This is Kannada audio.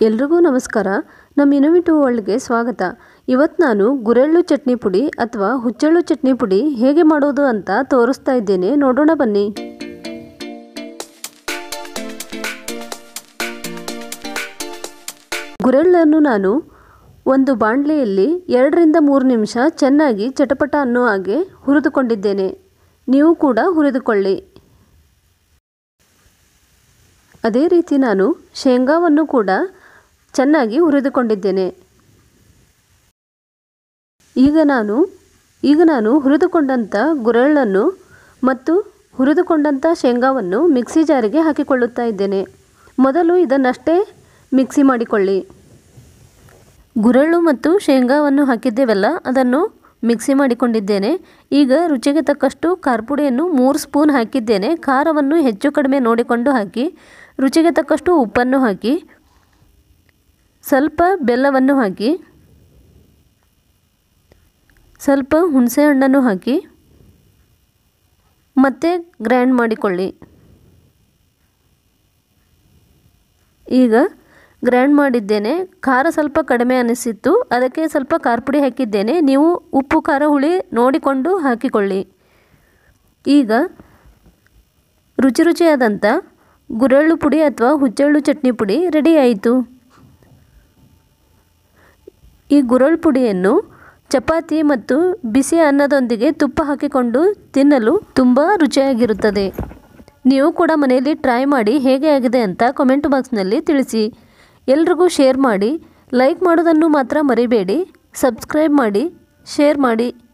ಎಲ್ರಿಗೂ ನಮಸ್ಕಾರ ನಮ್ಮ ಇನೋವಿಟಿವ್ ವರ್ಲ್ಡ್ಗೆ ಸ್ವಾಗತ ಇವತ್ತು ನಾನು ಗುರೆಳ್ಳು ಚಟ್ನಿ ಪುಡಿ ಅಥವಾ ಹುಚ್ಚೆಳ್ಳು ಚಟ್ನಿ ಪುಡಿ ಹೇಗೆ ಮಾಡೋದು ಅಂತ ತೋರಿಸ್ತಾ ಇದ್ದೇನೆ ನೋಡೋಣ ಬನ್ನಿ ಗುರೆಳ್ಳನ್ನು ನಾನು ಒಂದು ಬಾಣಲೆಯಲ್ಲಿ ಎರಡರಿಂದ ಮೂರು ನಿಮಿಷ ಚೆನ್ನಾಗಿ ಚಟಪಟ ಅನ್ನೋ ಹಾಗೆ ಹುರಿದುಕೊಂಡಿದ್ದೇನೆ ನೀವು ಕೂಡ ಹುರಿದುಕೊಳ್ಳಿ ಅದೇ ರೀತಿ ನಾನು ಶೇಂಗಾವನ್ನು ಕೂಡ ಚೆನ್ನಾಗಿ ಹುರಿದುಕೊಂಡಿದ್ದೇನೆ ಈಗ ನಾನು ಈಗ ನಾನು ಹುರಿದುಕೊಂಡಂಥ ಗುರೆಳ್ಳನ್ನು ಮತ್ತು ಹುರಿದುಕೊಂಡಂಥ ಶೇಂಗಾವನ್ನು ಮಿಕ್ಸಿ ಜಾರಿಗೆ ಹಾಕಿಕೊಳ್ಳುತ್ತಾ ಇದ್ದೇನೆ ಮೊದಲು ಇದನ್ನಷ್ಟೇ ಮಿಕ್ಸಿ ಮಾಡಿಕೊಳ್ಳಿ ಗುರೆಳ್ಳು ಮತ್ತು ಶೇಂಗಾವನ್ನು ಹಾಕಿದ್ದೇವಲ್ಲ ಅದನ್ನು ಮಿಕ್ಸಿ ಮಾಡಿಕೊಂಡಿದ್ದೇನೆ ಈಗ ರುಚಿಗೆ ತಕ್ಕಷ್ಟು ಖಾರಪುಡಿಯನ್ನು ಮೂರು ಸ್ಪೂನ್ ಹಾಕಿದ್ದೇನೆ ಖಾರವನ್ನು ಹೆಚ್ಚು ಕಡಿಮೆ ನೋಡಿಕೊಂಡು ಹಾಕಿ ರುಚಿಗೆ ತಕ್ಕಷ್ಟು ಉಪ್ಪನ್ನು ಹಾಕಿ ಸ್ವಲ್ಪ ಬೆಲ್ಲವನ್ನು ಹಾಕಿ ಸ್ವಲ್ಪ ಹುಣಸೆ ಹಣ್ಣನ್ನು ಹಾಕಿ ಮತ್ತೆ ಗ್ರೈಂಡ್ ಮಾಡಿಕೊಳ್ಳಿ ಈಗ ಗ್ರೈಂಡ್ ಮಾಡಿದ್ದೇನೆ ಖಾರ ಸ್ವಲ್ಪ ಕಡಿಮೆ ಅನಿಸಿತ್ತು ಅದಕ್ಕೆ ಸ್ವಲ್ಪ ಖಾರ ಪುಡಿ ಹಾಕಿದ್ದೇನೆ ನೀವು ಉಪ್ಪು ಖಾರ ಹುಳಿ ನೋಡಿಕೊಂಡು ಹಾಕಿಕೊಳ್ಳಿ ಈಗ ರುಚಿ ರುಚಿಯಾದಂಥ ಗುರೆಳ್ಳು ಪುಡಿ ಅಥವಾ ಹುಚ್ಚೆಳ್ಳು ಚಟ್ನಿ ಪುಡಿ ರೆಡಿ ಆಯಿತು ಈ ಗುರೆಳ್ಳು ಪುಡಿಯನ್ನು ಚಪಾತಿ ಮತ್ತು ಬಿಸಿ ಅನ್ನದೊಂದಿಗೆ ತುಪ್ಪ ಹಾಕಿಕೊಂಡು ತಿನ್ನಲು ತುಂಬ ರುಚಿಯಾಗಿರುತ್ತದೆ ನೀವು ಕೂಡ ಮನೆಯಲ್ಲಿ ಟ್ರೈ ಮಾಡಿ ಹೇಗೆ ಆಗಿದೆ ಅಂತ ಕಮೆಂಟ್ ಬಾಕ್ಸ್ನಲ್ಲಿ ತಿಳಿಸಿ ಎಲ್ರಿಗೂ ಶೇರ್ ಮಾಡಿ ಲೈಕ್ ಮಾಡೋದನ್ನು ಮಾತ್ರ ಮರಿಬೇಡಿ ಸಬ್ಸ್ಕ್ರೈಬ್ ಮಾಡಿ ಶೇರ್ ಮಾಡಿ